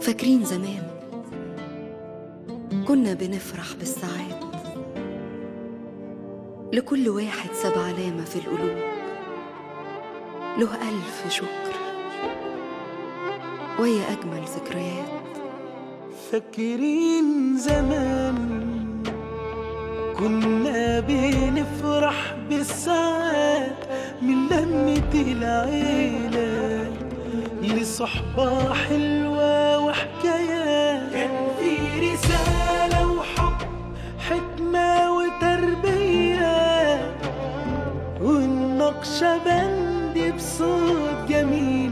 فاكرين زمان كنا بنفرح بالساعات لكل واحد ساب علامة في القلوب له ألف شكر ويا أجمل ذكريات فاكرين زمان كنا بنفرح بالساعات من لمة العيلة لصحبة حلوة وحكايات كان في رسالة وحب حكمة وتربية والنقشة بند بصوت جميل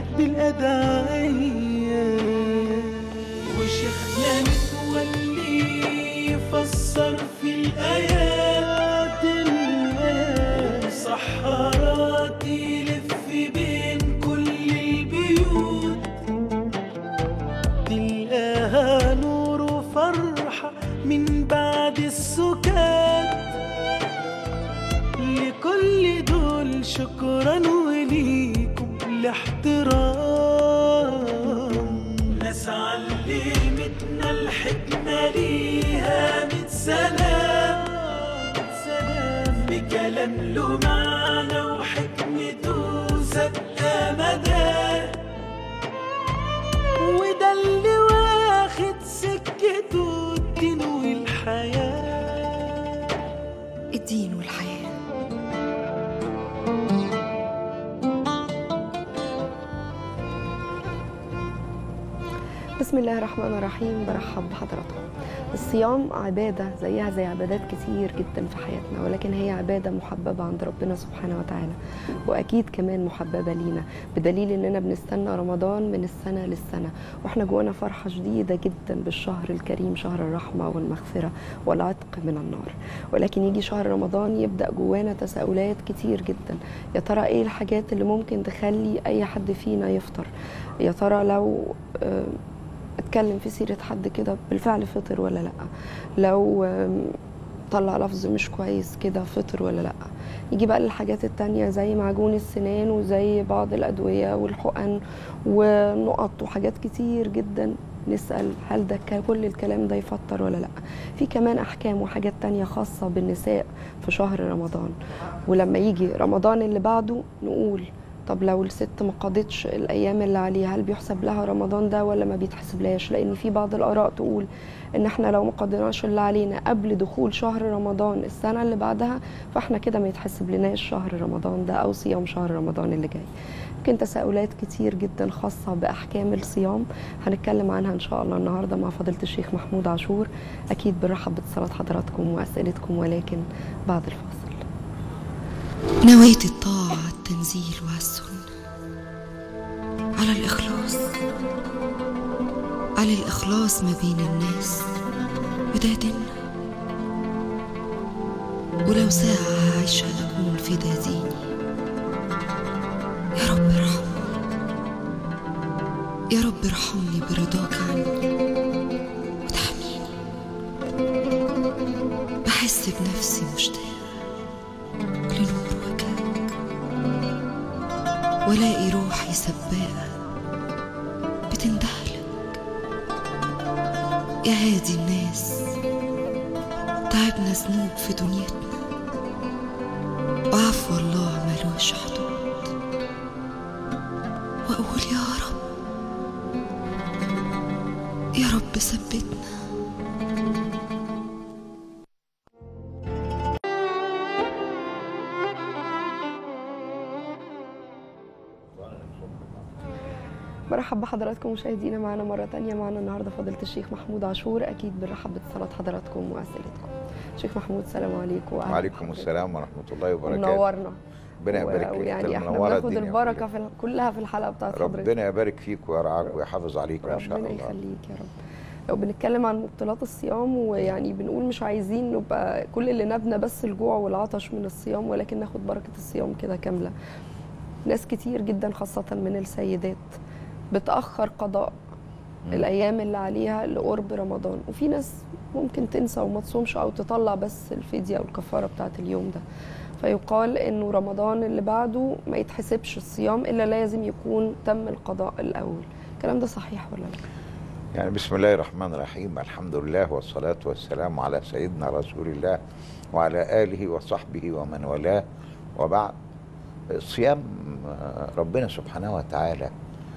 بالأدعية وشيخنا متولي يفسر في الآيات الآيات وسحرات يلف بين كل البيوت تلقاها نور وفرحة من بعد السكات لكل دول شكرا وليكم الاحترام ناس علمتنا الحكمة ليها ميت سلام بكلام له معنى وحكمته زادة مدى وده اللي واخد سكته الدين والحياة الدين والحياة بسم الله الرحمن الرحيم برحب بحضراتكم الصيام عبادة زيها زي عبادات كتير جدا في حياتنا ولكن هي عبادة محببة عند ربنا سبحانه وتعالى وأكيد كمان محببة لينا بدليل إننا بنستنى رمضان من السنة للسنة وإحنا جوانا فرحة شديدة جدا بالشهر الكريم شهر الرحمة والمغفرة والعتق من النار ولكن يجي شهر رمضان يبدأ جوانا تساؤلات كتير جدا يا ترى إيه الحاجات اللي ممكن تخلي أي حد فينا يفطر يا ترى لو آه، اتكلم في سيرة حد كده بالفعل فطر ولا لأ لو آم، طلع لفظ مش كويس كده فطر ولا لأ يجي بقى للحاجات التانية زي معجون السنان وزي بعض الأدوية والحقن ونقط وحاجات كتير جدا نسأل هل ده ك- كل الكلام ده يفطر ولا لأ في كمان أحكام وحاجات تانية خاصة بالنساء في شهر رمضان ولما يجي رمضان اللي بعده نقول طب لو الست ما قضتش الايام اللي عليها هل بيحسب لها رمضان ده ولا ما بيتحسبلهاش لان في بعض الاراء تقول ان احنا لو ما قضيناش اللي علينا قبل دخول شهر رمضان السنه اللي بعدها فاحنا كده ما يتحسب لناش شهر رمضان ده او صيام شهر رمضان اللي جاي يمكن تساؤلات كتير جدا خاصه باحكام الصيام هنتكلم عنها ان شاء الله النهارده مع فضيله الشيخ محمود عاشور اكيد بنرحب باتصالات حضراتكم واسئلتكم ولكن بعد الفاصل نويت الطاعة التنزيل والسنة على الإخلاص على الإخلاص ما بين الناس وده ديننا ولو ساعة عايشة أكون في ده ديني يا رب ارحمني يا رب ارحمني برضاك عني وتحميني بحس بنفسي مشتاقة لنور وجهك والاقي روحي سباقة بتندهلك يا هادي الناس تعبنا ذنوب في دنيتنا وعفو الله ملوش حدود واقول يا رب يا رب ثبتنا برحب بحضراتكم مشاهدينا معنا مرة تانية معنا النهاردة فضيلة الشيخ محمود عاشور أكيد بنرحب باتصالات حضراتكم وأسئلتكم شيخ محمود سلام عليكم وأهلا وعليكم بحضرتك. السلام ورحمة الله وبركاته منورنا ربنا يبارك و- فيك ويعني احنا منورة بناخد الدنيا البركة في ال- كلها في الحلقة بتاعت حضرتك ربنا يبارك فيك ويرعاك ويحافظ عليك ان شاء ربنا الله يخليك يا رب لو بنتكلم عن مبطلات الصيام ويعني بنقول مش عايزين نبقى كل اللي نبنى بس الجوع والعطش من الصيام ولكن ناخد بركة الصيام كده كاملة ناس كتير جدا خاصة من السيدات بتأخر قضاء مم. الأيام اللي عليها لقرب رمضان وفي ناس ممكن تنسى وما تصومش أو تطلع بس الفدية أو الكفارة بتاعت اليوم ده فيقال إنه رمضان اللي بعده ما يتحسبش الصيام إلا لازم يكون تم القضاء الأول الكلام ده صحيح ولا لا؟ يعني بسم الله الرحمن الرحيم الحمد لله والصلاة والسلام على سيدنا رسول الله وعلى آله وصحبه ومن والاه وبعد الصيام آه، ربنا سبحانه وتعالى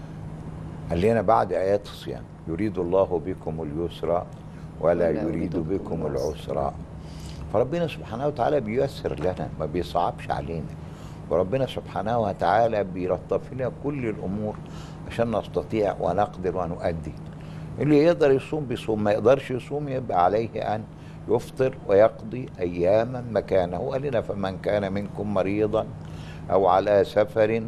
قال لنا بعد آيات الصيام يريد الله بكم اليسر ولا ولا يريد يريد بكم بكم العسر فربنا سبحانه وتعالى بييسر لنا ما بيصعبش علينا وربنا سبحانه وتعالى بيلطف لنا كل الامور عشان نستطيع ونقدر ونؤدي اللي يقدر يصوم بيصوم ما يقدرش يصوم يبقى عليه ان يفطر ويقضي اياما مكانه قال لنا فمن كان منكم مريضا او على سفر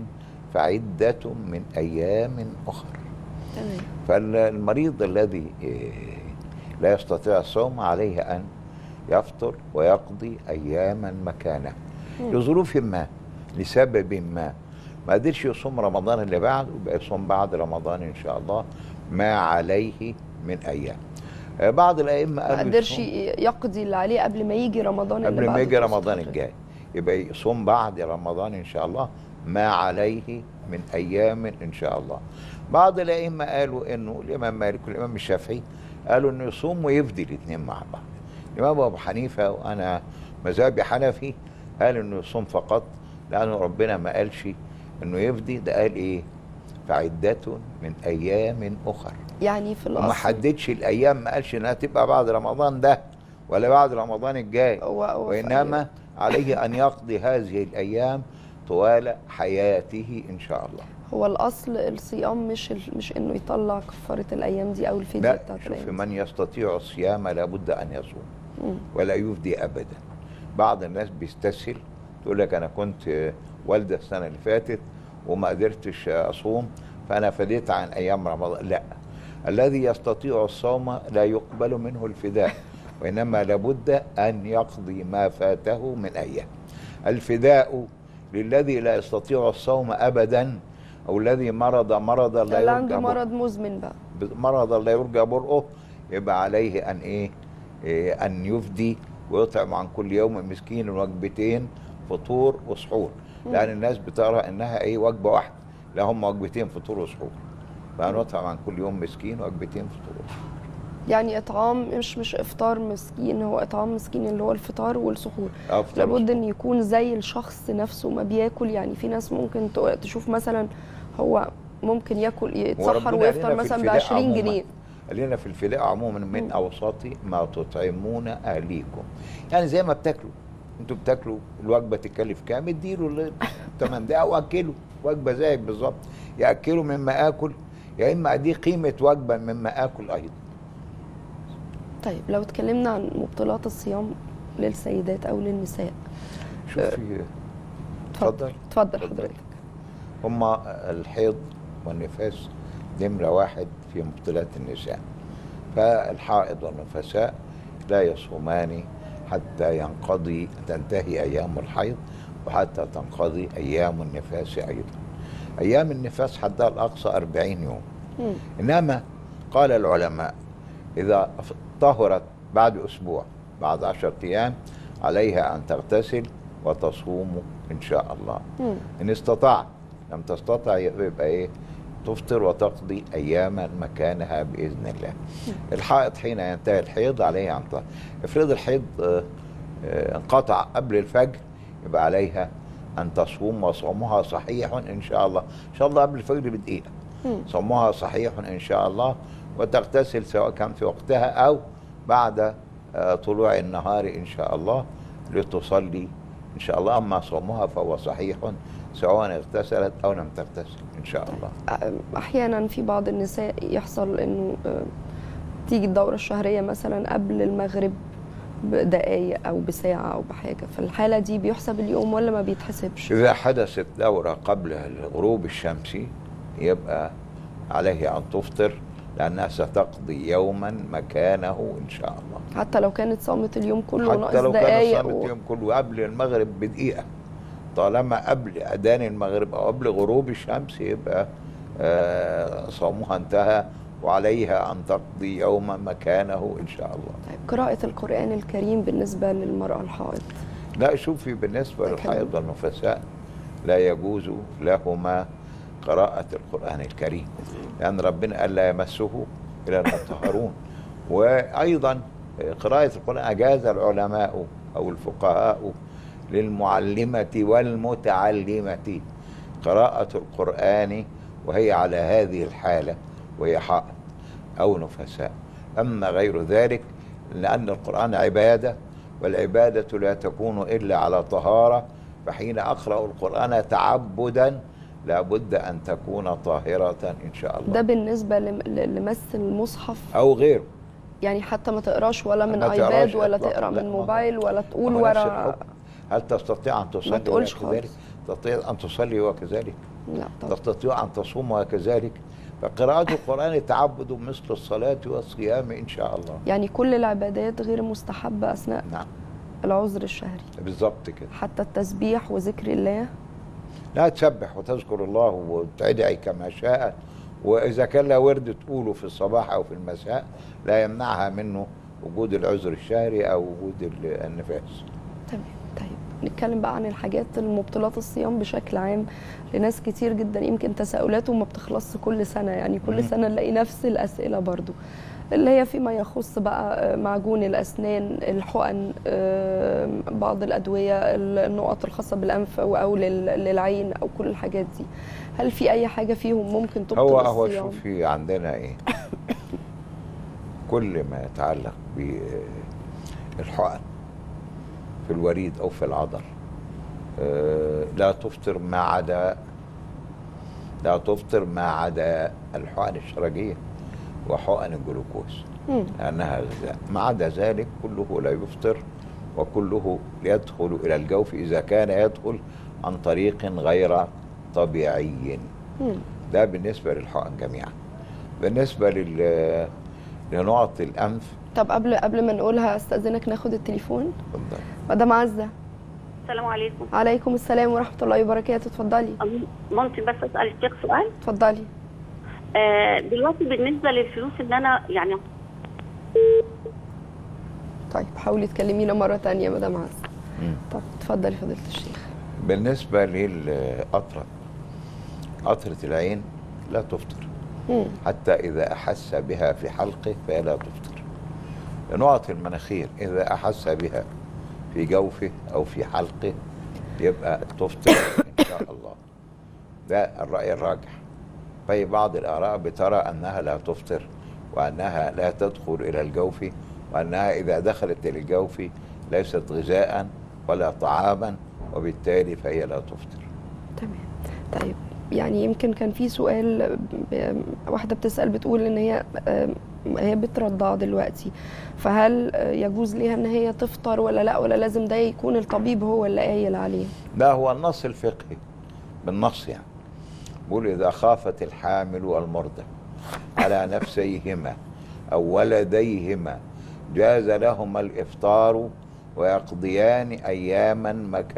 فعده من ايام اخر تمام فالمريض الذي إيه، لا يستطيع الصوم عليه ان يفطر ويقضي اياما مكانه لظروف ما لسبب ما ما قدرش يصوم رمضان اللي بعده يبقى يصوم بعد رمضان ان شاء الله ما عليه من ايام آه، بعض الائمه ما قالوا قدرش يصوم يقضي اللي عليه قبل ما يجي رمضان اللي قبل ما بعده يجي رمضان تستقر. الجاي يبقى يصوم بعد رمضان ان شاء الله ما عليه من ايام ان شاء الله بعض الائمه قالوا انه الامام مالك والامام الشافعي قالوا انه يصوم ويفدي الاثنين مع بعض الامام ابو حنيفه وانا مذهبي حنفي قال انه يصوم فقط لانه ربنا ما قالش انه يفدي ده قال ايه فعدة من ايام اخر يعني في وما الاصل حددش الايام ما قالش انها تبقى بعد رمضان ده ولا بعد رمضان الجاي هو هو في وإنما عليه أن يقضي هذه الأيام طوال حياته إن شاء الله هو الاصل الصيام مش ال- مش انه يطلع كفاره الايام دي او الفديه لا بتاعت شوف الايام من يستطيع الصيام لابد أن يصوم مم. ولا يفدي أبدا بعض الناس بيستسهل تقول لك أنا كنت والدة السنة اللي فاتت وما قدرتش أصوم فأنا فديت عن أيام رمضان لا الذي يستطيع الصوم لا يقبل منه الفداء وإنما لابد أن يقضي ما فاته من أيام الفداء للذي لا يستطيع الصوم أبدا أو الذي مرض مرضا لا اللي يرجى عنده برؤه. مرض مزمن بقى مرضا لا يرجى برؤه يبقى عليه ان ايه, إيه ان يفدي ويطعم عن كل يوم مسكين وجبتين فطور وسحور لان الناس بترى انها ايه وجبه واحده لا هم وجبتين فطور وسحور فنطعم عن كل يوم مسكين وجبتين فطور وسحور يعني اطعام مش مش افطار مسكين هو اطعام مسكين اللي هو الفطار والسحور أفطر لابد وسحور. ان يكون زي الشخص نفسه ما بياكل يعني في ناس ممكن ت- تشوف مثلا هو ممكن ياكل يتسحر وربنا ويفطر قال لنا في مثلا ب الفداء 20 عموماً. جنيه قال لنا في الفداء عموما من اوساط ما تطعمون اهليكم يعني زي ما بتاكلوا انتوا بتاكلوا الوجبه تكلف كام اديله الثمن ده او اكله وجبه زيك بالظبط يا اكله مما اكل يا اما اديه قيمه وجبه مما اكل ايضا طيب لو اتكلمنا عن مبطلات الصيام للسيدات او للنساء شوفي اتفضل اتفضل اتفضل. حضرتك هما الحيض والنفاس نمرة واحد في مبطلات النساء فالحائض والنفساء لا يصومان حتى ينقضي تنتهي أيام الحيض وحتى تنقضي أيام النفاس أيضا أيام النفاس حدها الأقصى أربعين يوم مم. إنما قال العلماء إذا طهرت بعد أسبوع بعد عشرة أيام عليها أن تغتسل وتصوم إن شاء الله مم. إن استطاع لم تستطع يبقى إيه تفطر وتقضي أياما مكانها بإذن الله الحائض حين ينتهي الحيض عليها أن تطهر افرض الحيض آه، آه، انقطع قبل الفجر يبقى عليها أن تصوم وصومها صحيح إن شاء الله إن شاء الله قبل الفجر بدقيقة مم. صومها صحيح إن شاء الله وتغتسل سواء كان في وقتها أو بعد آه، طلوع النهار إن شاء الله لتصلي إن شاء الله أما صومها فهو صحيح سواء اغتسلت أو لم تغتسل إن شاء الله احيانا في بعض النساء يحصل انه آه، تيجي الدوره الشهريه مثلا قبل المغرب بدقايق او بساعه او بحاجه في الحاله دي بيحسب اليوم ولا ما بيتحسبش إذا حدثت دورة قبل الغروب الشمسي يبقى عليه أن تفطر لأنها ستقضي يوما مكانه إن شاء الله حتى لو كانت صامت اليوم كله حتى ناقص لو كان دقايق صامت و... يوم كله قبل المغرب بدقيقة طالما قبل أذان المغرب أو قبل غروب الشمس يبقى آه، صومها انتهى وعليها أن تقضي يوما مكانه إن شاء الله طيب قراءة القرآن الكريم بالنسبة للمرأة الحائض لا شوفي بالنسبة للحائض والنفساء لا يجوز لهما قراءة القرآن الكريم لأن ربنا قال لا يمسه الى ان يطهرون وايضا قراءه القران اجاز العلماء او الفقهاء للمعلمه والمتعلمه قراءه القران وهي على هذه الحاله وهي حائض او نفساء اما غير ذلك لان القران عباده والعباده لا تكون الا على طهاره فحين اقرا القران تعبدا لابد ان تكون طاهره ان شاء الله ده بالنسبه لم- ل- لمس المصحف او غيره يعني حتى ما تقراش ولا من ما ايباد تقراش ولا إطلاقاً، تقرا لا، من ما هو- موبايل ولا تقول وهو نفس ورا الحكم. هل تستطيع ان تصلي تقولش وكذلك خالص. تستطيع ان تصلي وكذلك لا طبعا تستطيع ان تصوم وكذلك فقراءة القرآن تعبد مثل الصلاة والصيام إن شاء الله يعني كل العبادات غير مستحبه اثناء نعم العذر الشهري بالظبط كده حتى التسبيح وذكر الله لا تسبح وتذكر الله وتدعي كما شاء وإذا كان لا ورد تقوله في الصباح أو في المساء لا يمنعها منه وجود العذر الشهري أو وجود ال- النفاس تمام طيب نتكلم بقى عن الحاجات المبطلات الصيام بشكل عام لناس كتير جدا يمكن تساؤلاته ما بتخلصش كل سنه يعني كل مم. سنه نلاقي نفس الاسئله برضو اللي هي فيما يخص بقى معجون الاسنان الحقن آه، بعض الادويه النقط الخاصه بالانف او أو لل- للعين او كل الحاجات دي هل في اي حاجه فيهم ممكن تبطل هو هو الصيام شوفي عندنا إيه كل ما يتعلق بالحقن في الوريد أو في العضل آه، لا تفطر ما عدا لا تفطر ما عدا الحقن الشرجية وحقن الجلوكوز مم. لأنها غذاء ما عدا ذلك كله لا يفطر وكله يدخل إلى الجوف إذا كان يدخل عن طريق غير طبيعي مم. ده بالنسبة للحقن جميعا بالنسبة لل لنقط الأنف طب قبل قبل ما نقولها استاذنك ناخد التليفون اتفضل. مدام عزه السلام عليكم عليكم السلام ورحمه الله وبركاته اتفضلي ممكن بس اسال الشيخ سؤال اتفضلي آه دلوقتي بالنسبه للفلوس اللي انا يعني طيب حاولي تكلمينا مرة تانية يا مدام عز مم. طب اتفضلي فضيلة الشيخ بالنسبة للقطرة قطرة العين لا تفطر مم. حتى إذا أحس بها في حلقه فهي لا تفطر نقط المناخير إذا أحس بها في جوفه أو في حلقه يبقى تفطر إن شاء الله ده الرأي الراجح في بعض الآراء بترى أنها لا تفطر وأنها لا تدخل إلى الجوف وأنها إذا دخلت إلى الجوف ليست غذاء ولا طعاما وبالتالي فهي لا تفطر تمام طيب يعني يمكن كان في سؤال ب- واحدة بتسأل بتقول ان هي آم، هي بترضع دلوقتي فهل آه، يجوز ليها ان هي تفطر ولا لا ولا لازم ده يكون الطبيب هو اللي قايل عليه ده هو النص الفقهي بالنص يعني بيقول إذا خافت الحامل والمرضع على نفسيهما أو ولديهما جاز لهما الإفطار ويقضيان أياما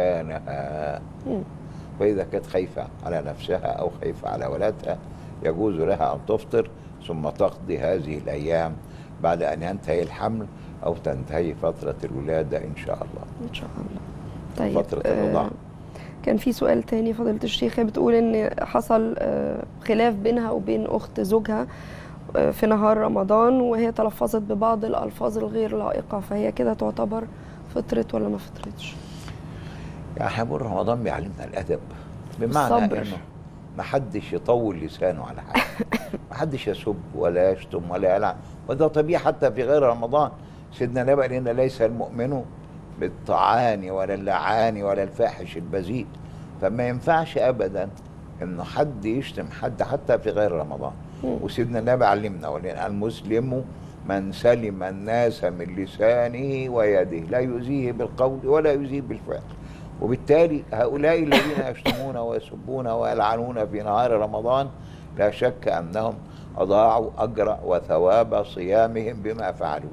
مكانها مم. وإذا كانت خايفة على نفسها أو خايفة على ولدها يجوز لها أن تفطر ثم تقضي هذه الأيام بعد أن ينتهي الحمل أو تنتهي فترة الولادة إن شاء الله ان شاء الله طيب فترة آه، الرضاعة كان في سؤال تاني فضيلة الشيخ هي بتقول ان حصل آه، خلاف بينها وبين اخت زوجها آه، في نهار رمضان وهي تلفظت ببعض الالفاظ الغير لائقة فهي كده تعتبر فطرت ولا ما فطرتش يعني احنا بنقول رمضان بيعلمنا الادب بمعنى الصبر. انه ما حدش يطول لسانه على حد ما حدش يسب ولا يشتم ولا يلعن وده طبيعي حتى في غير رمضان سيدنا النبي قال لنا ليس المؤمن بالطعان ولا اللعان ولا الفاحش البذيء فما ينفعش ابدا انه حد يشتم حد حتى في غير رمضان مم. وسيدنا النبي علمنا ولنا المسلم من سلم الناس من لسانه ويده لا يؤذيه بالقول ولا يؤذيه بالفعل وبالتالي هؤلاء الذين يشتمون ويسبون ويلعنون في نهار رمضان لا شك انهم اضاعوا اجر وثواب صيامهم بما فعلوا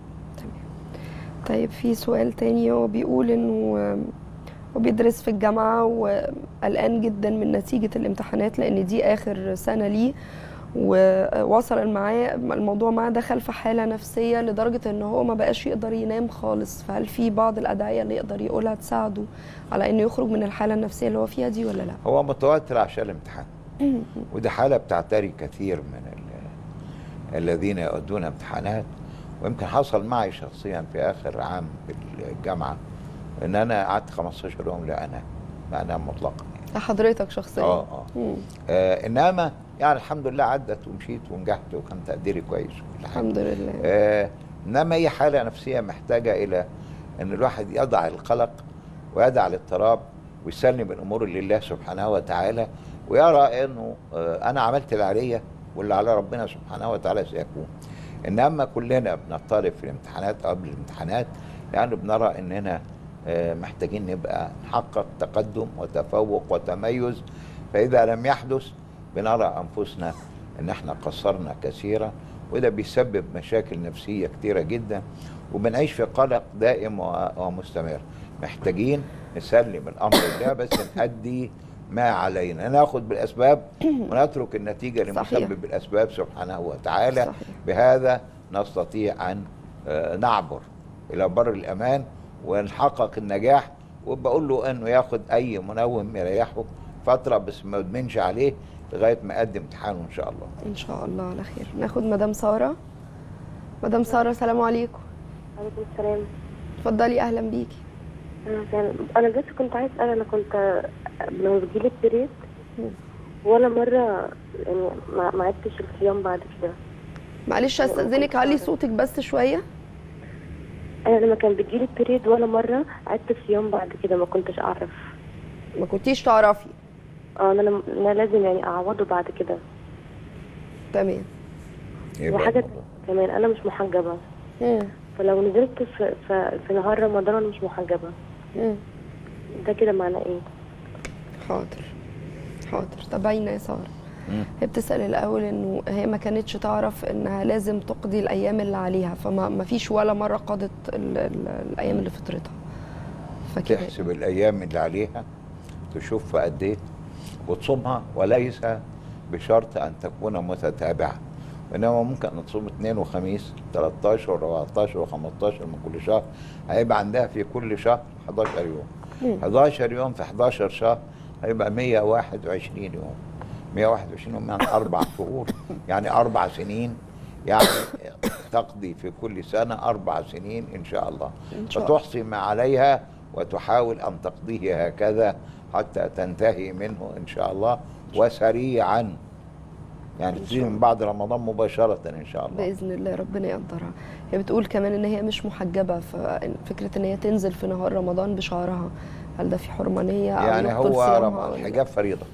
طيب في سؤال تاني هو بيقول انه آم، هو بيدرس في الجامعة وقلقان جدا من نتيجة الامتحانات لان دي اخر سنة ليه ووصل معاه الموضوع معاه دخل في حالة نفسية لدرجة ان هو ما بقاش يقدر ينام خالص فهل في بعض الادعية اللي يقدر يقولها تساعده على انه يخرج من الحالة النفسية اللي هو فيها دي ولا لا؟ هو متوتر عشان الامتحان ودي حاله بتعتري كثير من ال- الذين يؤدون امتحانات ويمكن حصل معي شخصيا في اخر عام في الجامعه ان انا قعدت 15 يوم لا انام لا انام مطلقا لحضرتك شخصيا اه اه مم. آه انما يعني الحمد لله عدت ومشيت ونجحت وكان تقديري كويس وكل حاجه الحمد لله آه انما هي حاله نفسيه محتاجه الى ان الواحد يضع القلق ويدع الاضطراب ويسلم الامور لله سبحانه وتعالى ويرى انه آه انا عملت اللي عليا واللي على ربنا سبحانه وتعالى سيكون انما كلنا بنضطرب في الامتحانات قبل الامتحانات لان بنرى اننا آه محتاجين نبقى نحقق تقدم وتفوق وتميز فاذا لم يحدث بنرى انفسنا ان احنا قصرنا كثيرا وده بيسبب مشاكل نفسيه كتيره جدا وبنعيش في قلق دائم و- ومستمر محتاجين نسلم الامر لله بس نأدي ما علينا ناخد بالاسباب ونترك النتيجه صحيح. لمسبب الاسباب سبحانه وتعالى صحيح. بهذا نستطيع ان آه، نعبر الى بر الامان ونحقق النجاح وبقول له انه ياخد اي منوم يريحه فتره بس ما يدمنش عليه لغايه ما يقدم امتحانه ان شاء الله ان شاء الله على خير ناخد مدام ساره مدام ساره السلام عليكم عليكم السلام اتفضلي اهلا بيكي انا كان انا بس كنت عايز اسال انا كنت لما بيجيلي البريد مم. ولا مره يعني ما ما عدتش الصيام بعد كده معلش استاذنك علي صوتك بس شويه انا لما كان بيجيلي البريد ولا مره عدت الصيام بعد كده ما كنتش اعرف ما كنتيش تعرفي اه انا لم- انا لازم يعني اعوضه بعد كده تمام يبقى وحاجه الموضوع. كمان انا مش محجبه مم. فلو نزلت في, في, في نهار رمضان انا مش محجبه مم. ده كده معناه ايه حاضر حاضر تابعينا يا ساره مم. هي بتسال الاول انه هي ما كانتش تعرف انها لازم تقضي الايام اللي عليها فما ما فيش ولا مره قضت ال ال الايام اللي فطرتها فكده تحسب الايام اللي عليها تشوف قد ايه وتصومها وليس بشرط ان تكون متتابعه انما ممكن ان تصوم اثنين وخميس 13 و14 و15 من كل شهر هيبقى عندها في كل شهر 11 يوم مم. 11 يوم في 11 شهر هيبقى 121 يوم 121 يوم يعني اربع شهور يعني اربع سنين يعني تقضي في كل سنه اربع سنين ان شاء الله إن شاء الله. فتحصي ما عليها وتحاول ان تقضيه هكذا حتى تنتهي منه ان شاء الله وسريعا يعني إن تجي شاء من بعد رمضان مباشره ان شاء الله باذن الله ربنا يقدرها هي بتقول كمان ان هي مش محجبه ففكره ان هي تنزل في نهار رمضان بشعرها هل ده في حرمانيه او يعني يبطل هو صيامها رم- ولا لا؟ الحجاب فريضة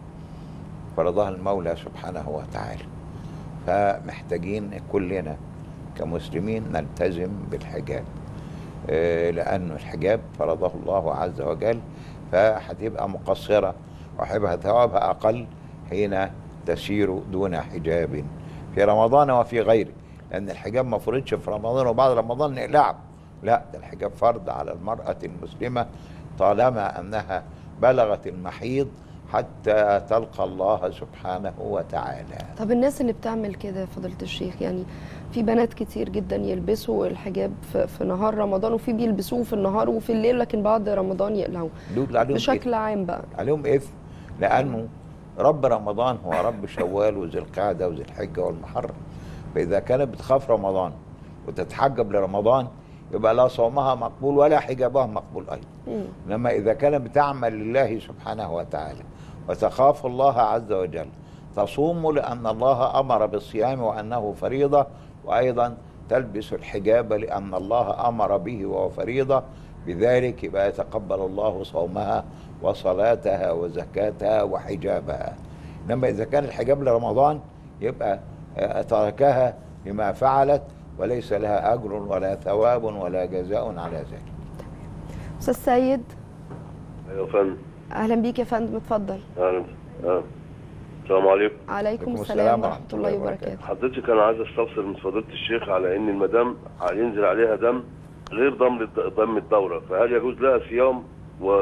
فرضها المولى سبحانه وتعالى فمحتاجين كلنا كمسلمين نلتزم بالحجاب آه، لأنه الحجاب فرضه الله عز وجل فهتبقى مقصرة وهيبقى ثوابها أقل حين تسير دون حجاب في رمضان وفي غيره لأن الحجاب ما فرضش في رمضان وبعد رمضان نقلعه لا ده الحجاب فرض على المرأة المسلمة طالما أنها بلغت المحيض حتى تلقى الله سبحانه وتعالى طب الناس اللي بتعمل كده يا فضيله الشيخ يعني في بنات كتير جدا يلبسوا الحجاب في, في نهار رمضان وفي بيلبسوه في النهار وفي الليل لكن بعد رمضان يقلعوه دول عليهم بشكل عام بقى عليهم إثم لأنه رب رمضان هو رب شوال وذي القعدة وذي الحجة والمحرم فإذا كانت بتخاف رمضان وتتحجب لرمضان يبقى لا صومها مقبول ولا حجابها مقبول أيضا مم. انما اذا كانت بتعمل لله سبحانه وتعالى وتخاف الله عز وجل تصوم لان الله امر بالصيام وانه فريضه وايضا تلبس الحجاب لان الله امر به وهو فريضه بذلك يبقى يتقبل الله صومها وصلاتها وزكاتها وحجابها انما اذا كان الحجاب لرمضان يبقى آه، تركها بما فعلت وليس لها اجر ولا ثواب ولا جزاء على ذلك استاذ سيد ايوه يا فندم اهلا بيك يا فندم اتفضل اهلا اه السلام عليكم عليكم السلام ورحمه الله وبركاته حضرتك انا عايز استفسر من فضيله الشيخ على ان المدام هينزل عليها دم غير دم الد- دم الدوره فهل يجوز لها صيام و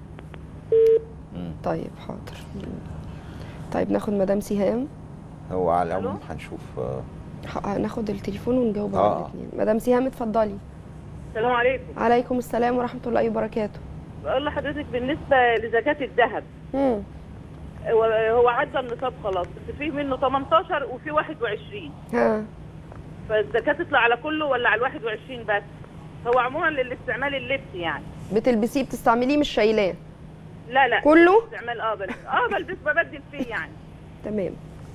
طيب حاضر طيب ناخد مدام سهام هو على العموم هنشوف آه، ح- هناخد التليفون ونجاوب آه. على الاثنين مدام سهام اتفضلي السلام عليكم عليكم السلام ورحمه الله وبركاته بقول لحضرتك بالنسبة لزكاة الذهب مم. هو هو عدى النصاب خلاص بس فيه منه 18 وفيه 21 ها فالزكاه تطلع على كله ولا على ال 21 بس هو عموما للاستعمال اللبس يعني بتلبسيه بتستعمليه مش شايلاه لا لا كله؟ استعمال اه بلبس اه بلبس ببدل فيه يعني تمام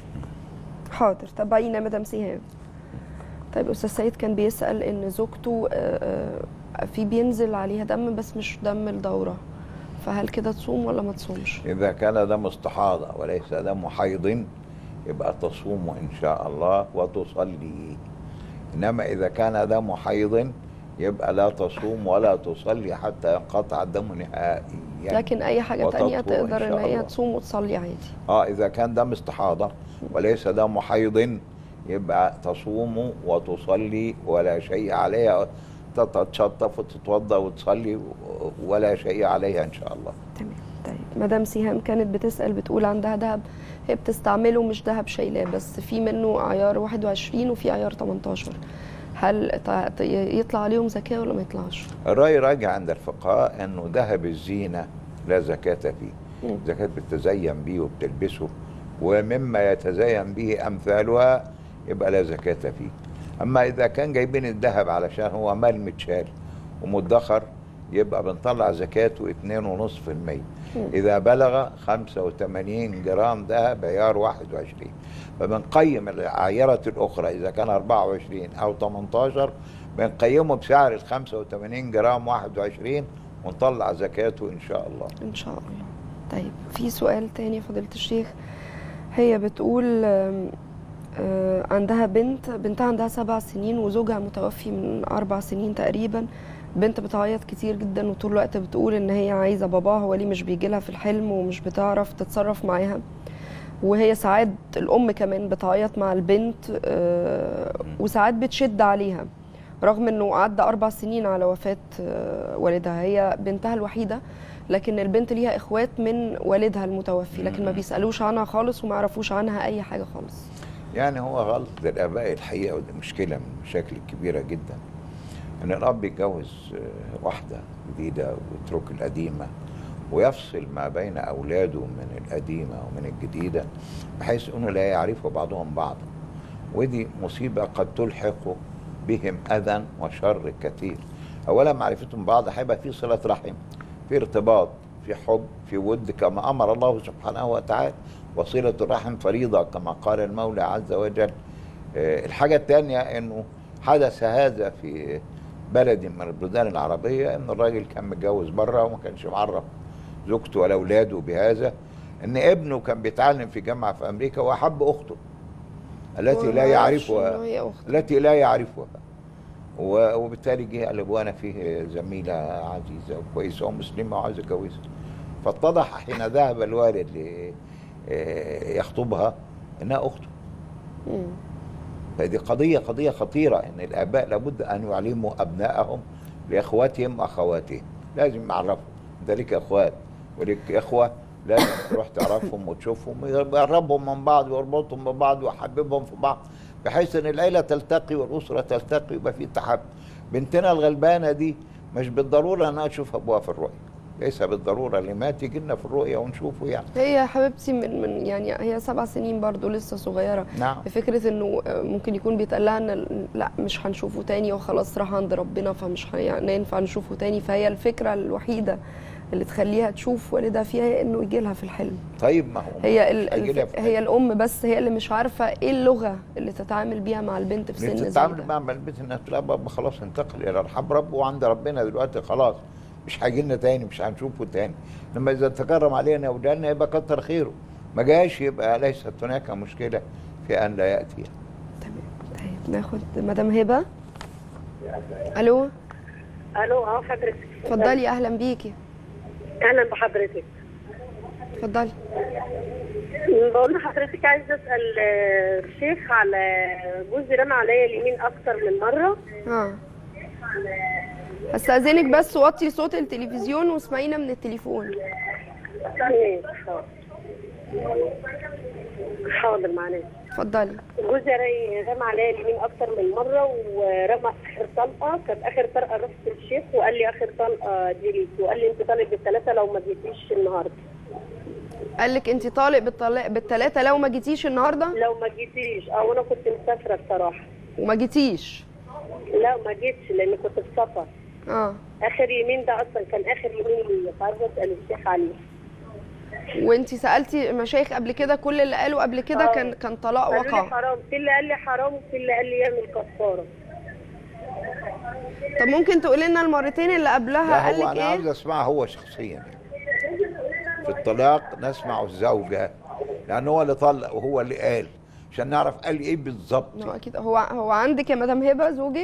حاضر تابعينا يا مدام سهام طيب استاذ سيد كان بيسال ان زوجته آه، آه، في بينزل عليها دم بس مش دم الدوره فهل كده تصوم ولا ما تصومش إذا كان دم استحاضة وليس دم حيض يبقى تصوم إن شاء الله وتصلي إنما إذا كان دم حيض يبقى لا تصوم ولا تصلي حتى ينقطع الدم نهائيا لكن اي حاجه تانية وتطهر إن تقدر ان شاء هي الله. تصوم وتصلي عادي اه اذا كان دم استحاضه وليس دم حيض يبقى تصوم وتصلي ولا شيء عليها تتشطف وتتوضا وتصلي ولا شيء عليها ان شاء الله تمام طيب مدام سهام كانت بتسال بتقول عندها ذهب هي بتستعمله مش ذهب شايلاه بس في منه عيار 21 وفي عيار 18 هل ت- يطلع عليهم زكاه ولا ما يطلعش؟ الراي راجع عند الفقهاء انه ذهب الزينه لا زكاه فيه مم. زكاه بتتزين به وبتلبسه ومما يتزين به امثالها يبقى لا زكاه فيه اما اذا كان جايبين الذهب علشان هو مال متشال ومدخر يبقى بنطلع زكاته 2.5% اذا بلغ 85 جرام ذهب عيار 21 فبنقيم العيرة الأخرى إذا كان 24 أو 18 بنقيمه بسعر ال 85 جرام 21 ونطلع زكاته إن شاء الله ان شاء الله طيب في سؤال تاني يا فضيله الشيخ هي بتقول آم، آه، عندها بنت بنتها عندها سبع سنين وزوجها متوفي من اربع سنين تقريبا بنت بتعيط كتير جدا وطول الوقت بتقول ان هي عايزه باباها هو ليه مش بيجي لها في الحلم ومش بتعرف تتصرف معاها وهي ساعات الام كمان بتعيط مع البنت آه، وساعات بتشد عليها رغم انه عدى اربع سنين على وفاه آه، والدها هي بنتها الوحيده لكن البنت ليها اخوات من والدها المتوفي لكن ما بيسالوش عنها خالص وما يعرفوش عنها اي حاجه خالص يعني هو غلط للآباء الحقيقة ودي مشكلة من المشاكل الكبيرة جدا إن الأب يتجوز آه، واحدة جديدة ويترك القديمة ويفصل ما بين أولاده من القديمة ومن الجديدة بحيث أنه لا يعرفوا بعضهم بعضا ودي مصيبة قد تلحق بهم أذى وشر كثير أولا معرفتهم بعض هيبقى في صلة رحم في ارتباط في حب في ود كما أمر الله سبحانه وتعالى وصلة الرحم فريضة كما قال المولى عز وجل آه، الحاجة الثانية أنه حدث هذا في بلد من البلدان العربية أن الراجل كان متجوز بره وما كانش معرف زوجته ولا أولاده بهذا أن ابنه كان بيتعلم في جامعة في أمريكا وأحب أخته التي وما لا يعرفش يعرفها إنه هي أخته. التي لا يعرفها و- وبالتالي جه قال له انا فيه زميله عزيزه وكويسه ومسلمه وعايز اتجوزها فاتضح حين ذهب الوالد ل- آه، يخطبها انها اخته مم. فدي قضيه قضيه خطيره ان الاباء لابد ان يعلموا ابنائهم لاخواتهم واخواتهم لازم يعرفوا انت ليك اخوات وليك اخوه لازم تروح تعرفهم وتشوفهم ويقربهم من بعض ويربطهم ببعض ويحببهم في بعض بحيث ان العيله تلتقي والاسره تلتقي ويبقى في تحب بنتنا الغلبانه دي مش بالضروره انها تشوف ابوها في الرؤيه ليس بالضروره اللي مات يجي لنا في الرؤيه ونشوفه يعني هي يا حبيبتي من من يعني هي سبع سنين برضو لسه صغيره نعم فكرة انه ممكن يكون بيتقال لها ان لا مش هنشوفه تاني وخلاص راح عند ربنا فمش هينفع نشوفه تاني فهي الفكرة الوحيدة اللي تخليها تشوف والدها فيها هي انه يجي لها في الحلم طيب ما هو هي مش ال... هيجي لها الف... في هي الام بس هي اللي مش عارفة ايه اللغة اللي تتعامل بيها مع البنت في سن اللي زي تتعامل ده مع البيت انها تقول بابا خلاص انتقل الى رحاب ربه وعند ربنا دلوقتي خلاص مش هيجي لنا تاني مش هنشوفه تاني لما اذا تكرم علينا وجالنا يبقى كتر خيره ما جاش يبقى ليست هناك مشكله في ان لا ياتي طيب ناخد مدام هبة الو الو اه حضرتك اتفضلي اهلا بيكي اهلا بحضرتك اتفضلي بقول لحضرتك عايزه اسال آه، الشيخ على جوزي رمى عليا اليمين اكتر من مره اه استاذنك بس وطي صوت التلفزيون واسمعينا من التليفون ماشي، حاضر. حاضر معلش اتفضلي جوزي ري- رمى عليا اليمين اكتر من مره ورمى اخر طلقه كانت اخر طلقه رحت للشيخ وقال لي اخر طلقه دي ليكي وقال لي انت طالب بالثلاثه لو ما جيتيش النهارده قال لك انت طالق بالطلاق بالثلاثه لو ما جيتيش النهارده لو ما جيتيش اه وانا كنت مسافره بصراحه وما جيتيش لا ما جيتش لان كنت في سفر اه اخر يمين ده اصلا كان اخر يمين ليا فعايزه اسال الشيخ عليه وانت سالتي مشايخ قبل كده كل اللي قالوا قبل كده آه. كان كان طلاق قالوا لي وقع حرام في اللي قال لي حرام وفي اللي قال لي يعمل كفاره طب ممكن تقولي لنا المرتين اللي قبلها لا قال هو لك انا عاوز ايه اسمعه هو شخصيا يعني. في الطلاق نسمع الزوجه لان هو اللي طلق وهو اللي قال عشان نعرف قال ايه بالظبط هو اكيد هو هو عندك يا مدام هبه زوجك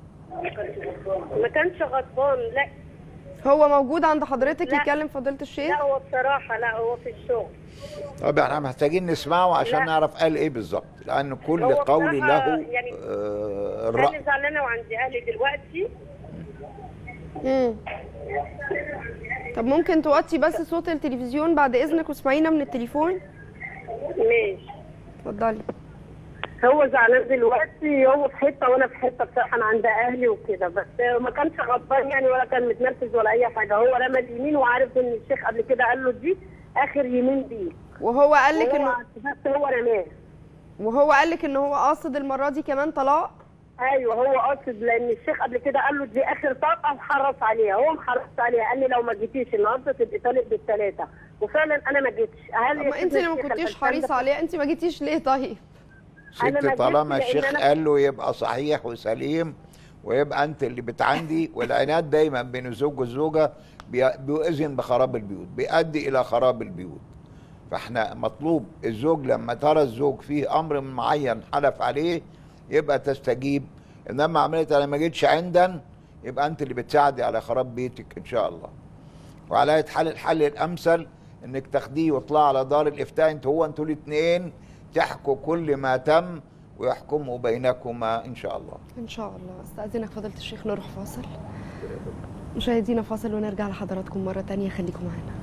ما كانش غضبان لا هو موجود عند حضرتك لا. يتكلم فضيله الشيخ لا هو بصراحه لا هو في الشغل طب احنا محتاجين نسمعه عشان لا. نعرف قال ايه بالظبط لان كل هو قول بصراحة له يعني آه انا الرأي زعلانه وعند اهلي دلوقتي مم. طب ممكن توطي بس صوت التلفزيون بعد اذنك واسمعينا من التليفون ماشي اتفضلي هو زعلان دلوقتي هو في حته وانا في حته بصراحه انا عند اهلي وكده بس ما كانش غضبان يعني ولا كان متنرفز ولا اي حاجه هو رمى اليمين وعارف ان الشيخ قبل كده قال له دي اخر يمين دي وهو قال لك وهو انه بس هو رماه وهو قال لك ان هو قاصد المره دي كمان طلاق ايوه هو قاصد لان الشيخ قبل كده قال له دي اخر طاقه وحرص عليها هو محرص عليها قال لي لو ما جيتيش النهارده تبقي طالق بالثلاثه وفعلا انا ما جيتش هل طب يا ما انت سيدنا اللي ما الشيخ كنتيش الفلسفة حريصه عليها انت ما جيتيش ليه طيب أنا ما ست جبت طالما لأن الشيخ أنا- قال له يبقى صحيح وسليم ويبقى انت اللي بتعندي والعناد دايما بين الزوج والزوجه بي- بيؤذن بخراب البيوت بيؤدي الى خراب البيوت فاحنا مطلوب الزوج لما ترى الزوج فيه امر معين حلف عليه يبقى تستجيب انما عمليه انا ما جيتش عندا يبقى انت اللي بتساعدي على خراب بيتك ان شاء الله وعلى اية حال الحل الامثل انك تاخديه ويطلع على دار الافتاء انت هو انتوا الاثنين تحكوا كل ما تم ويحكموا بينكما ان شاء الله ان شاء الله استاذنك فضيله الشيخ نروح فاصل مشاهدينا فاصل ونرجع لحضراتكم مره تانية خليكم معانا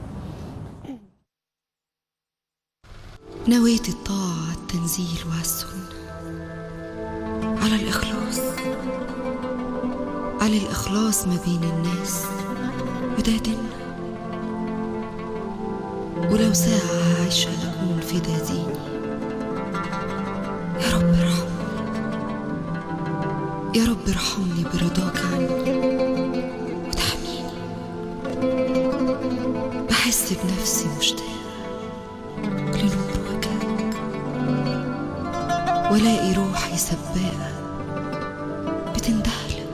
نويت الطاعة التنزيل والسنة على الإخلاص على الإخلاص ما بين الناس وده ديننا ولو ساعة هعيشها أكون في ده ديني يا رب ارحمني يا رب ارحمني برضاك عني وتحميني بحس بنفسي مشتاقة لنور وجهك والاقي روحي سباقة بتندهلك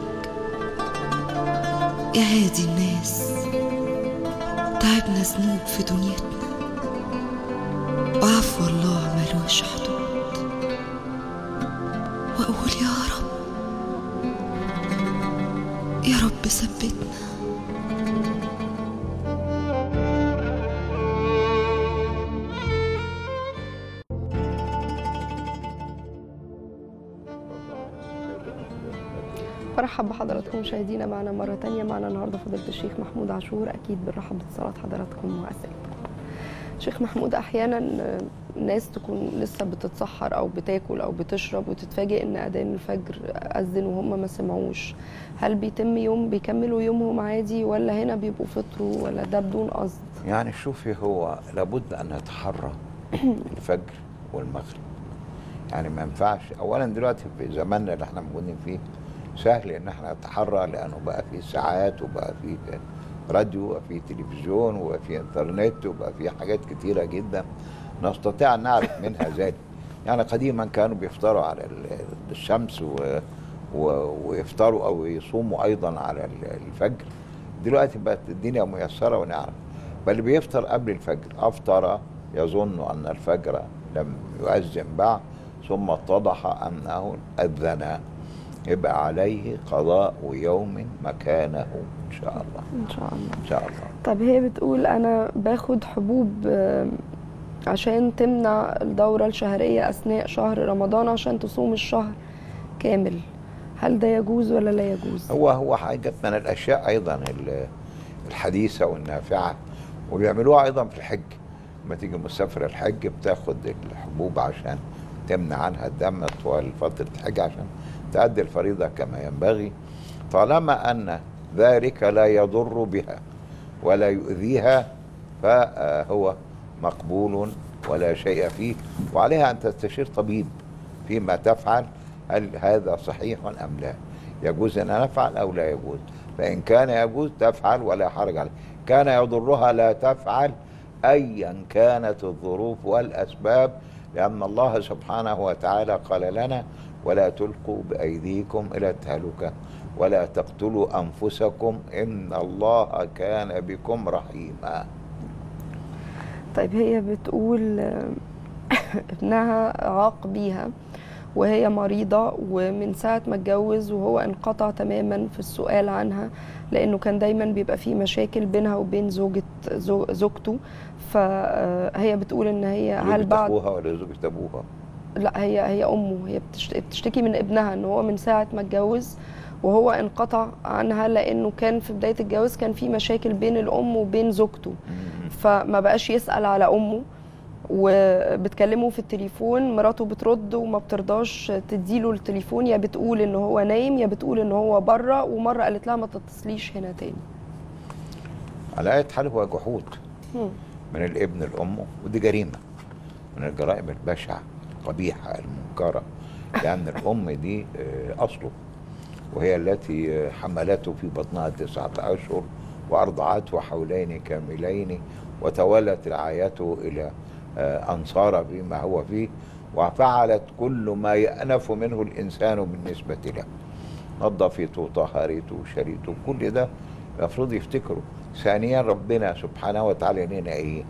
يا هادي الناس تعبنا ذنوب في دنيتنا وعفو الله ملوش حدود واقول يا رب يا رب ثبتنا برحب بحضراتكم مشاهدينا معنا مرة تانية معنا النهاردة فضيلة الشيخ محمود عاشور أكيد بنرحب باتصالات حضراتكم وأسئلتكم شيخ محمود أحيانا ناس تكون لسه بتتسحر أو بتاكل أو بتشرب وتتفاجئ إن أذان الفجر أذن وهم ما سمعوش هل بيتم يوم بيكملوا يومهم عادي ولا هنا بيبقوا فطروا ولا ده بدون قصد؟ يعني شوفي هو لابد ان نتحرى الفجر والمغرب يعني ما ينفعش اولا دلوقتي في زماننا اللي احنا موجودين فيه سهل ان احنا نتحرى لانه بقى في ساعات وبقى في راديو وبقى في تلفزيون وبقى في انترنت وبقى في حاجات كتيره جدا نستطيع ان نعرف منها ذلك يعني قديما كانوا بيفطروا على ال- الشمس و و- ويفطروا او يصوموا ايضا على ال- الفجر دلوقتي بقت الدنيا ميسره ونعرف بل بيفطر قبل الفجر افطر يظن ان الفجر لم يؤذن بعد ثم اتضح انه اذن يبقى عليه قضاء يوم مكانه ان شاء الله إن شاء الله ان شاء الله طب هي بتقول انا باخد حبوب آم، عشان تمنع الدورة الشهرية اثناء شهر رمضان عشان تصوم الشهر كامل هل ده يجوز ولا لا يجوز هو هو حاجة من الاشياء ايضا ال- الحديثه والنافعه وبيعملوها ايضا في الحج لما تيجي مسافر الحج بتاخد الحبوب عشان تمنع عنها الدم طوال فتره الحج عشان تؤدي الفريضه كما ينبغي طالما ان ذلك لا يضر بها ولا يؤذيها فهو مقبول ولا شيء فيه وعليها أن تستشير طبيب فيما تفعل هل هذا صحيح أم لا يجوز أن نفعل أو لا يجوز فإن كان يجوز تفعل ولا حرج عليه كان يضرها لا تفعل أيا كانت الظروف والأسباب لأن الله سبحانه وتعالى قال لنا ولا تلقوا بأيديكم إلى التهلكة ولا تقتلوا أنفسكم إن الله كان بكم رحيما طيب هي بتقول آه، ابنها عاق بيها وهي مريضة ومن ساعة ما اتجوز وهو انقطع تماما في السؤال عنها لأنه كان دايما بيبقى فيه مشاكل بينها وبين زوجة زو- زوجته فهي بتقول إن هي هل زوجة بعد أخوها ولا زوجة أبوها لا هي هي امه هي بتشت- بتشتكي من ابنها ان هو من ساعه ما اتجوز وهو انقطع عنها لانه كان في بدايه الجواز كان في مشاكل بين الام وبين زوجته فما بقاش يسال على امه وبتكلمه في التليفون مراته بترد وما بترضاش تديله التليفون يا بتقول ان هو نايم يا بتقول ان هو بره ومره قالت لها ما تتصليش هنا تاني على أي حال هو جحود مم. من الابن لأمه ودي جريمة من الجرائم البشعة القبيحة المنكرة لأن الأم دي آه، أصله وهي التي آه، حملته في بطنها تسعة أشهر وأرضعته حولين كاملين وتولت رعايته إلى آه، أن صار بما هو فيه وفعلت كل ما يأنف منه الإنسان بالنسبة له نظفته طهرته شريته كل ده المفروض يفتكروا ثانيا ربنا سبحانه وتعالى لنا ايه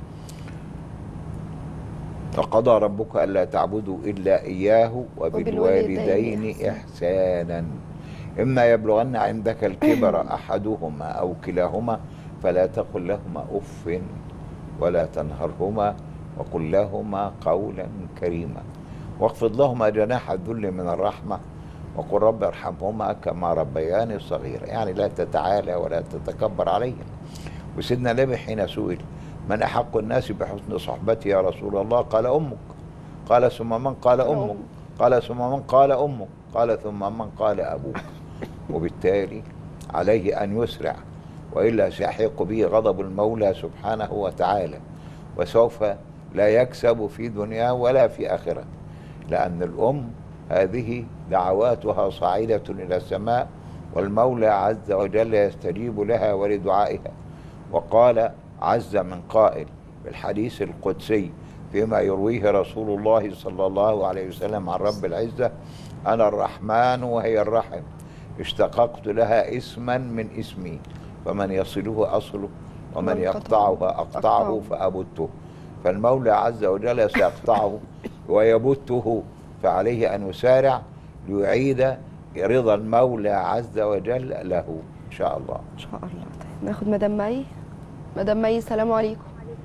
وقضى ربك الا تعبدوا الا اياه وبالوالدين وبالوالدين احسانا اما يبلغن عندك الكبر احدهما او كلاهما فلا تقل لهما اف ولا تنهرهما وقل لهما قولا كريما واخفض لهما جناح الذل من الرحمه وقل رب ارحمهما كما ربياني صغيرا يعني لا تتعالى ولا تتكبر عليهم وسيدنا النبي حين سئل من احق الناس بحسن صحبتي يا رسول الله قال امك قال ثم من قال امك قال ثم من قال امك قال ثم من قال ابوك وبالتالي عليه ان يسرع والا سيحيق به غضب المولى سبحانه وتعالى وسوف لا يكسب في دنياه ولا في اخره لان الام هذه دعواتها صاعده الى السماء والمولى عز وجل يستجيب لها ولدعائها وقال عز من قائل بالحديث القدسي فيما يرويه رسول الله صلى الله عليه وسلم عن رب العزة أنا الرحمن وهي الرحم اشتققت لها اسما من اسمي فمن يصله أصله ومن ومن يقطعه قطعه أقطعه أقطعه. فأبته فالمولى عز وجل سيقطعه ويبته فعليه أن يسارع ليعيد رضا المولى عز وجل له إن شاء الله ان شاء الله طيب ناخد مدام مي مدام مي السلام عليكم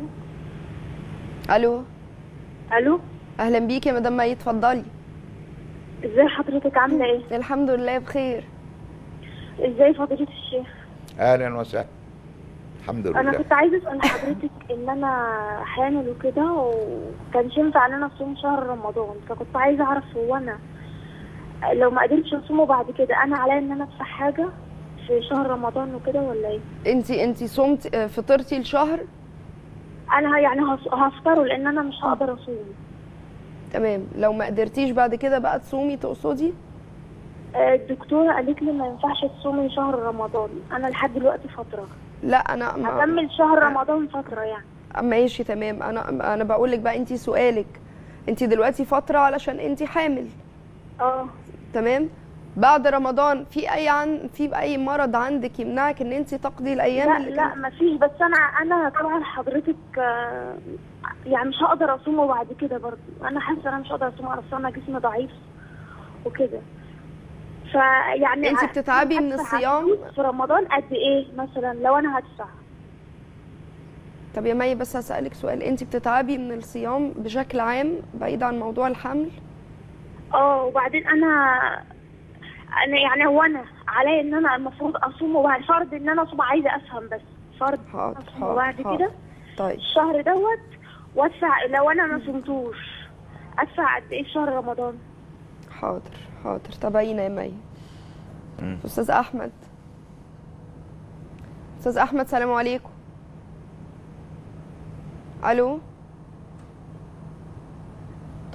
الو الو اهلا بيكي يا مدام مي اتفضلي ازاي حضرتك عامله ايه الحمد لله بخير ازاي فضيله الشيخ أهلا وسهلا الحمد انا لله كنت عايزه اسال حضرتك ان انا حامل وكده وكانش ينفع ان انا اصوم شهر رمضان فكنت عايزه اعرف هو انا لو ما قدرتش اصومه بعد كده انا عليا ان انا ادفع حاجه في شهر رمضان وكده ولا ايه انت انت صمت آه، فطرتي الشهر انا يعني هص- هفطره لان انا مش هقدر اصوم تمام لو ما قدرتيش بعد كده بقى تصومي تقصدي آه، الدكتوره قالت لي ما ينفعش تصومي شهر رمضان انا لحد دلوقتي فتره لا انا ما هكمل شهر رمضان فتره يعني ماشي تمام انا انا بقول لك بقى انت سؤالك انت دلوقتي فتره علشان انت حامل اه تمام بعد رمضان في اي عن في اي مرض عندك يمنعك ان انت تقضي الايام لا اللي لا كان- مفيش بس انا انا طبعا حضرتك آه، يعني مش هقدر اصومه بعد كده برضه انا حاسه انا مش هقدر اصومه اصل انا جسمي ضعيف وكده فيعني انت بتتعبي من هدفع الصيام؟ فلوس في رمضان قد ايه مثلا لو انا هدفع طب يا مي بس هسألك سؤال انت بتتعبي من الصيام بشكل عام بعيد عن موضوع الحمل اه وبعدين انا انا يعني هو انا عليا ان انا المفروض اصومه بعد فرض ان انا اصوم عايزه افهم بس فرض حاضر اصومه حاضر بعد حاضر. كده طيب الشهر دوت وادفع لو انا ما صمتوش ادفع قد ايه في شهر رمضان حاضر حاضر تابعينا يا مي مم. استاذ احمد استاذ احمد سلام عليكم الو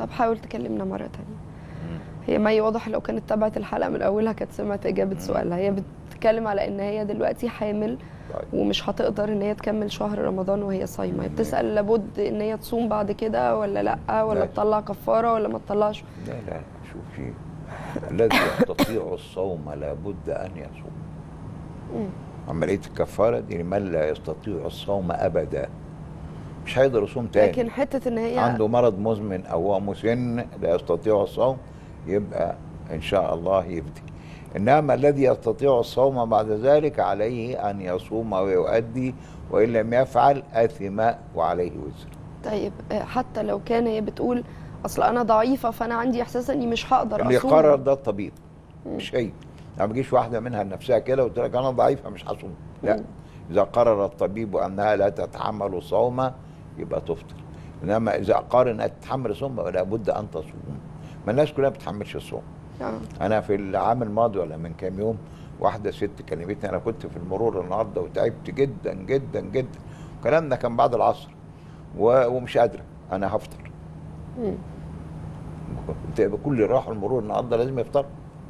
طب حاول تكلمنا مره تانية هي مي واضح لو كانت تابعت الحلقه من اولها كانت سمعت اجابه سؤالها هي بتتكلم على ان هي دلوقتي حامل ومش هتقدر ان هي تكمل شهر رمضان وهي صايمه هي بتسال لابد ان هي تصوم بعد كده ولا لا ولا لا. تطلع كفاره ولا ما تطلعش لا لا شوفي الذي يستطيع الصوم لابد ان يصوم مم. عمليه الكفاره دي لمن لا يستطيع الصوم ابدا مش هيقدر يصوم تاني لكن حته ان هي عنده مرض مزمن او هو مسن لا يستطيع الصوم يبقى ان شاء الله يبدي انما الذي يستطيع الصوم بعد ذلك عليه ان يصوم ويؤدي وان لم يفعل اثم وعليه وزر طيب آه، حتى لو كان هي بتقول اصل انا ضعيفه فانا عندي احساس اني مش هقدر اللي اصوم يقرر ده الطبيب مش هي ما بيجيش واحده منها لنفسها كده وتقول لك انا ضعيفه مش هصوم لا اذا قرر الطبيب انها لا تتحمل صوما يبقى تفطر انما اذا قرر انها تتحمل صوم لابد ان تصوم ما الناس كلها ما بتتحملش الصوم آه. انا في العام الماضي ولا من كام يوم واحده ست كلمتني انا كنت في المرور النهارده وتعبت جدا جدا جدا الكلام ده كان بعد العصر و- ومش قادره انا هفطر مم. كنت كل اللي راحوا المرور النهارده لازم يفطروا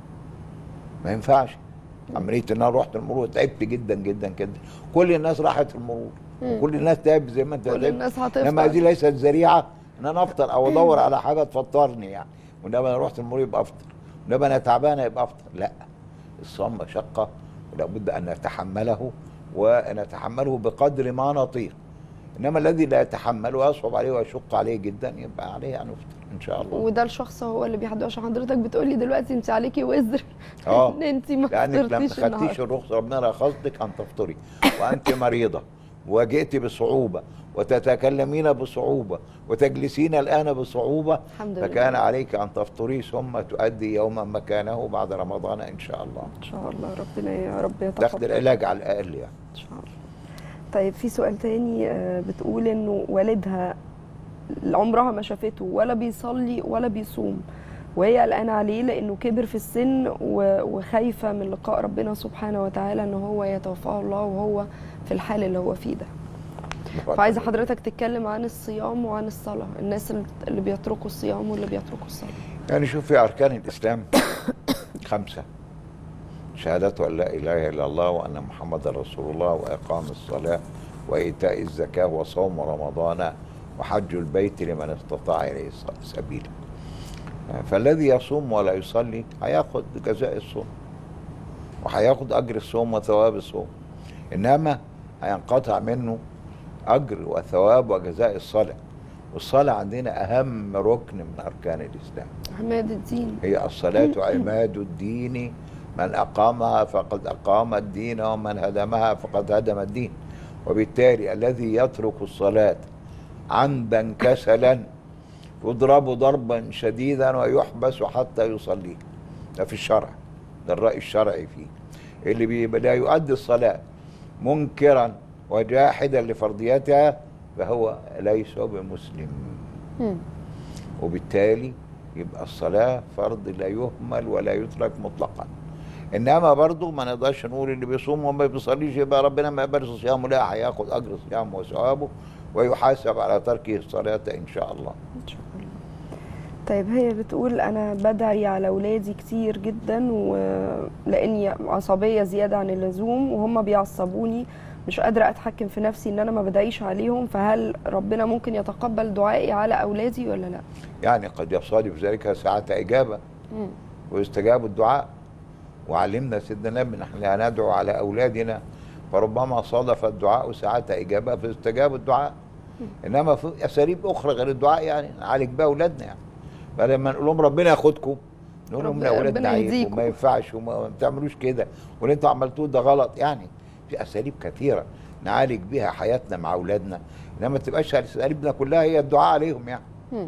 ما ينفعش عمليه ان انا رحت المرور تعبت جدا جدا جدا كل الناس راحت المرور مم. كل الناس تعبت زي ما انت كل تعبت. الناس هتفطر. انما هذه ليست ذريعه ان انا افطر او ادور على حاجه تفطرني يعني وانما انا رحت المرور يبقى افطر وانما انا تعبان يبقى افطر لا الصوم مشقه ولابد ان نتحمله ونتحمله بقدر ما نطيق انما الذي لا يتحمل ويصعب عليه ويشق عليه جدا يبقى عليه ان يفطر ان شاء الله وده الشخص هو اللي بيحدد عشان حضرتك بتقولي دلوقتي انت عليكي وزر اه ان انت ما لانك لم فطرتيش تخدتيش النهارده الرخصه ربنا رخصتك ان تفطري وانت مريضه وجئت بصعوبه وتتكلمين بصعوبه وتجلسين الان بصعوبه الحمد لله. فكان عليك ان تفطري ثم تؤدي يوما مكانه بعد رمضان ان شاء الله ان شاء الله ربنا يا رب يتقبل تاخد العلاج على الاقل يعني ان شاء الله طيب في سؤال تاني آه، بتقول انه والدها عمرها ما شافته ولا بيصلي ولا بيصوم وهي قلقانه عليه لانه كبر في السن و- وخايفه من لقاء ربنا سبحانه وتعالى ان هو يتوفاه الله وهو في الحال اللي هو فيه ده فعايزه حضرتك تتكلم عن الصيام وعن الصلاه الناس اللي بيتركوا الصيام واللي بيتركوا الصلاه يعني شوف في اركان الاسلام خمسه شهادة أن لا إله إلا الله وأن محمد رسول الله وإقام الصلاة وإيتاء الزكاة وصوم رمضان وحج البيت لمن استطاع إليه سبيلا فالذي يصوم ولا يصلي هياخد جزاء الصوم وهياخد أجر الصوم وثواب الصوم إنما هينقطع منه أجر وثواب وجزاء الصلاة والصلاة عندنا أهم ركن من أركان الإسلام عماد الدين هي الصلاة عماد الدين من أقامها فقد أقام الدين ومن هدمها فقد هدم الدين وبالتالي الذي يترك الصلاة عمدا كسلا يضرب ضربا شديدا ويحبس حتى يصلي ده في الشرع ده الرأي الشرعي فيه اللي بي- لا يؤدي الصلاة منكرا وجاحدا لفرضيتها فهو ليس بمسلم مم. وبالتالي يبقى الصلاة فرض لا يهمل ولا يترك مطلقا انما برضه ما نقدرش نقول اللي بيصوم وما بيصليش يبقى ربنا ما يقبلش صيامه لا هياخد اجر صيامه وثوابه ويحاسب على تركه الصلاة ان شاء الله ان شاء الله طيب هي بتقول انا بدعي على اولادي كتير جدا ولاني عصبيه زياده عن اللزوم وهم بيعصبوني مش قادره اتحكم في نفسي ان انا ما بدعيش عليهم فهل ربنا ممكن يتقبل دعائي على اولادي ولا لا يعني قد يصادف ذلك ساعة إجابة مم. ويستجاب الدعاء وعلمنا سيدنا النبي نحن لا ندعو على أولادنا فربما صادف الدعاء ساعة إجابة فاستجاب الدعاء إنما في أساليب أخرى غير الدعاء يعني نعالج بها أولادنا يعني فلما نقول لهم ربنا ياخدكم نقول لهم ربنا- لا أولاد ربنا ضعيف يهديكم. وما ينفعش وما ما تعملوش كده واللي أنتوا عملتوه ده غلط يعني في أساليب كثيرة نعالج بها حياتنا مع أولادنا إنما ما تبقاش أساليبنا كلها هي الدعاء عليهم يعني مم.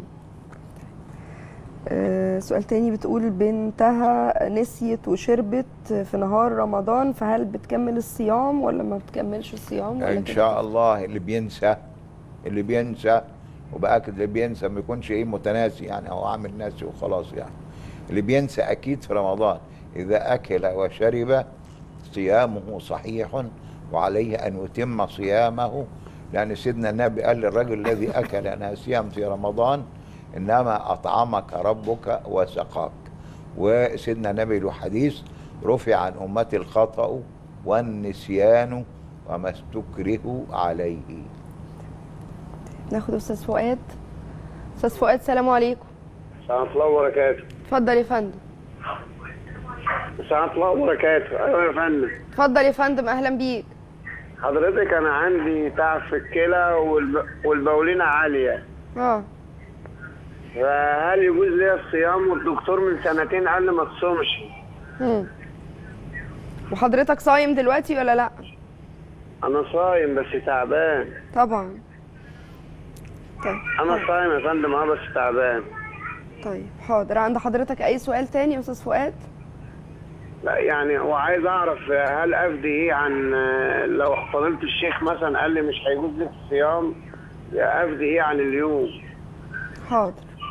آه، سؤال تاني بتقول بنتها نسيت وشربت في نهار رمضان فهل بتكمل الصيام ولا ما بتكملش الصيام ولا ان كده؟ شاء الله اللي بينسى اللي بينسى وباكد اللي بينسى ما يكونش ايه متناسي يعني او عامل ناسي وخلاص يعني اللي بينسى اكيد في رمضان اذا اكل وشرب صيامه صحيح وعليه ان يتم صيامه لان سيدنا النبي قال للرجل الذي اكل ناسيا في رمضان إنما أطعمك ربك وسقاك وسيدنا النبي له حديث رفع عن أمتي الخطأ والنسيان وما استكرهوا عليه ناخد استاذ فؤاد استاذ فؤاد سلام عليكم سلام الله وبركاته اتفضل يا فندم سلام الله وبركاته ايوه يا فندم اتفضل يا فندم اهلا بيك حضرتك انا عندي تعب في الكلى والب... والبولينة عالية اه فهل يجوز لي الصيام والدكتور من سنتين قال لي ما تصومش مم. وحضرتك صايم دلوقتي ولا لا انا صايم بس تعبان طبعا طيب انا صايم يا فندم اه بس تعبان طيب حاضر عند حضرتك اي سؤال تاني يا استاذ فؤاد لا يعني هو عايز اعرف هل افدي ايه عن لو فضيلة الشيخ مثلا قال لي مش هيجوز لي الصيام افدي ايه عن اليوم حاضر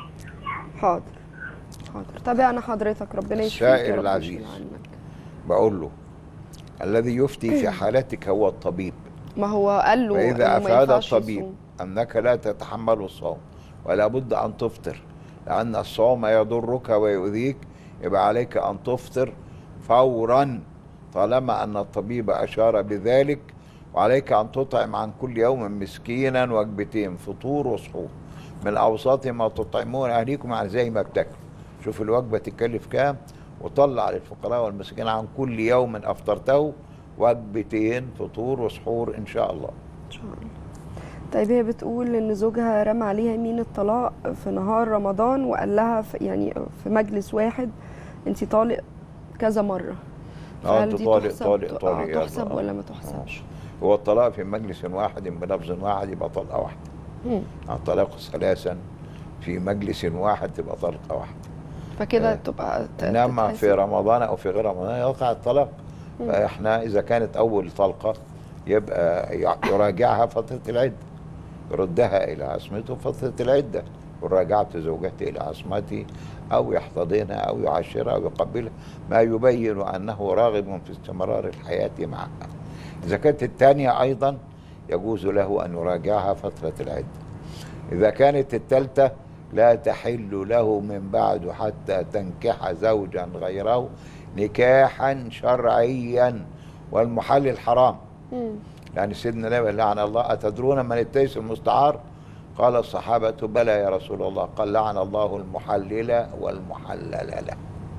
حاضر حاضر تابعنا حضرتك ربنا يشفيك يا السائل رب العزيز ويشفي عنك. بقول له الذي يفتي في حالتك هو الطبيب ما هو قال له فإذا إنه ما أفاد ينفعش الطبيب يصوم. أنك لا تتحمل الصوم ولا بد أن تفطر لأن الصوم يضرك ويؤذيك يبقى عليك أن تفطر فورا طالما أن الطبيب أشار بذلك وعليك أن تطعم عن كل يوم مسكينا وجبتين فطور وسحور من أوساط ما تطعمون أهليكم يعني زي ما بتاكلوا شوف الوجبة تكلف كام وطلع للفقراء والمساكين عن كل يوم أفطرته وجبتين فطور وسحور إن شاء الله ان شاء الله طيب هي بتقول ان زوجها رمى عليها يمين الطلاق في نهار رمضان وقال لها في يعني في مجلس واحد انت طالق كذا مره اه فهل انت دي طالق تحسب- طالق طالق آه، يلا. تحسب آه. ولا ما تحسبش هو الطلاق في مجلس واحد بلفظ واحد يبقى طلقه واحده مم. الطلاق ثلاثا في مجلس واحد تبقى طلقه واحده فكده تبقى ت- انما في تتحسب. رمضان او في غير رمضان يقع الطلاق مم. فاحنا اذا كانت اول طلقه يبقى يع- يراجعها فتره العده يردها الى عصمته فتره العده وراجعت زوجته الى عصمته او يحتضنها او يعاشرها او يقبلها ما يبين انه راغب في استمرار الحياه معها اذا كانت الثانيه ايضا يجوز له ان يراجعها فتره العده إذا كانت الثالثة لا تحل له من بعد حتى تنكح زوجا غيره نكاحا شرعيا والمحلل حرام مم. يعني سيدنا النبي لعن الله أتدرون من التيس المستعار قال الصحابة بلى يا رسول الله قال لعن الله المحلل والمحلل له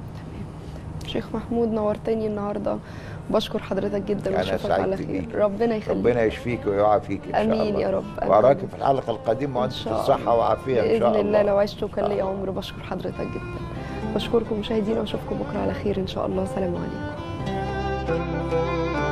شيخ محمود نورتني النهارده بشكر حضرتك جدا أنا واشوفك على سعيد خير بيك. ربنا يخليك ربنا يشفيك ويعافيك إن شاء الله امين يا رب آمين. وأراك في الحلقة القادمة وأنت في شاء الصحة الله. وعافية إن باذن شاء الله الله لو عشت وكان لي عمر بشكر حضرتك جدا بشكركم مشاهدينا واشوفكم بكره على خير ان شاء الله سلام عليكم